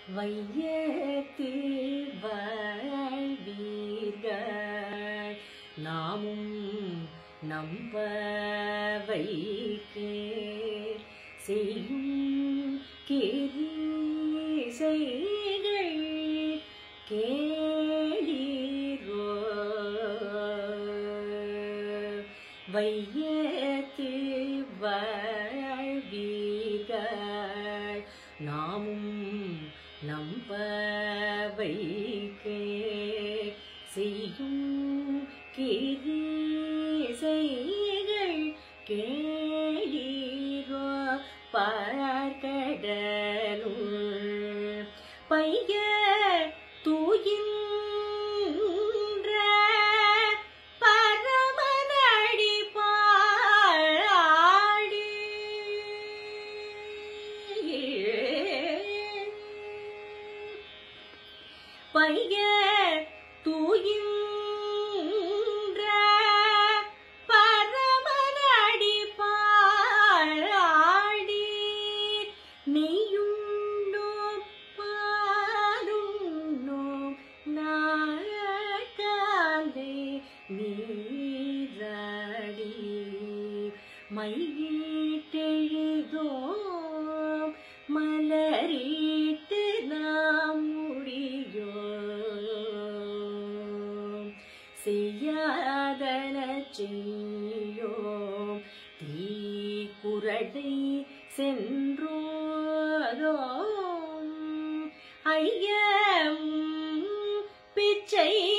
வையத்து வாழ்வீர்கள் நாமும் நம்ப வைக்கே செய்யும் கிரீசைகள் கேளீரோ வையத்து வாழ்வீர்கள் நாமும் நம்ப வைக்கே செய்யும் கிரீசைகள் கேளீரோ பார்க்கடலுள் பைய தூயின்ற பரமனடி பாடி பைய தூயின்ற பரமனடி பாடி நெய்யுண்டோம் பாருண்டோம் நாக்காலே நீராடி மையீட்டெழுதோம் மலரிட்டு நாம் முடியோம் செய்யாதன செய்யோம் தீக்குரடை சென்றோதோம் ஐயம் பிச்சை